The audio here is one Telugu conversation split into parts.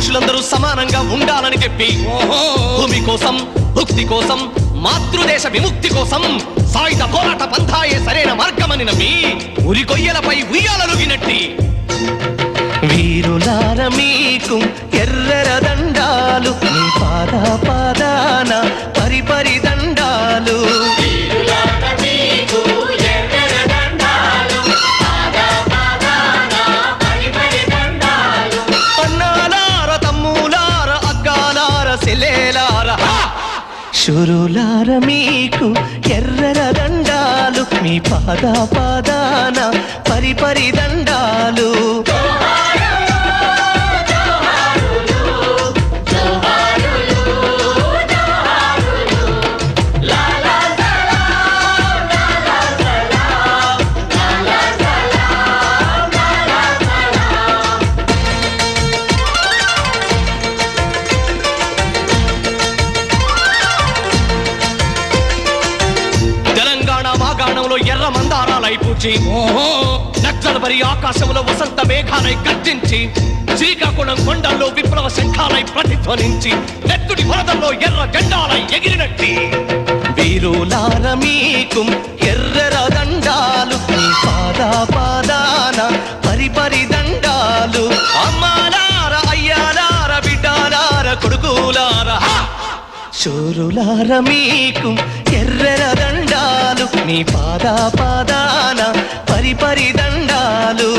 మనుషులందరూ సమానంగా ఉండాలని చెప్పి భూమి కోసం భుక్తి కోసం మాతృదేశ విముక్తి కోసం సాయుధ పోరాట పంథాయే సరైన మార్గమని నమ్మి ఉరి కొయ్యలపై ఉయ్యాలలుగినట్టి వీరులార మీకు ఎర్రర దండాలు మీ పాద పాదాన పరిపరి దండాలు అన్నాలార తమ్ములార అగ్గాలార సెలేలార శురులార మీకు ఎర్రర దండాలు మీ పాద పాదాన పరిపరి దండాలు తెలంగాణ మాగాణంలో ఎర్ర మందారాలై పూచి నక్సల్బరి ఆకాశంలో వసంత మేఘాలై గర్జించి శ్రీకాకుళం కొండల్లో విప్లవ శంఖాలై ప్రతిధ్వనించి నెత్తుడి వరదల్లో ఎర్ర జెండాలై ఎగిరినట్టి వీరులార మీకు ఎర్రర దండాలు మీ పాద పాదాన పరిపరి దండాలు అమ్మాలార అయ్యాలార బిడ్డాలార కొడుకులార హా! శూరులార మీకు ఎర్రర దండాలు మీ పాద పాదాన పరిపరి దండాలు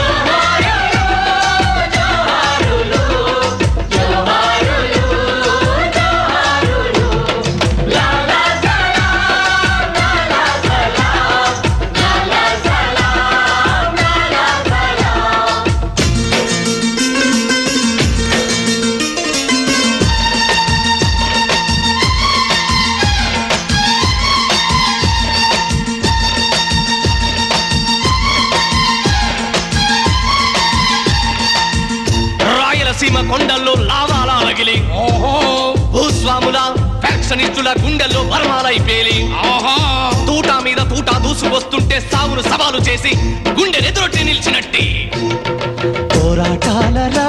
రాయలసీమ కొండల్లో లావాలా రగిలి భూస్వాముల ఫ్యాక్షనిస్టుల గుండెల్లో వర్మాలై పేలి తూటా మీద తూటా దూసుకొస్తుంటే సాగును సవాలు చేసి గుండె ఎదురొట్టి నిలిచినట్టి పోరాటాల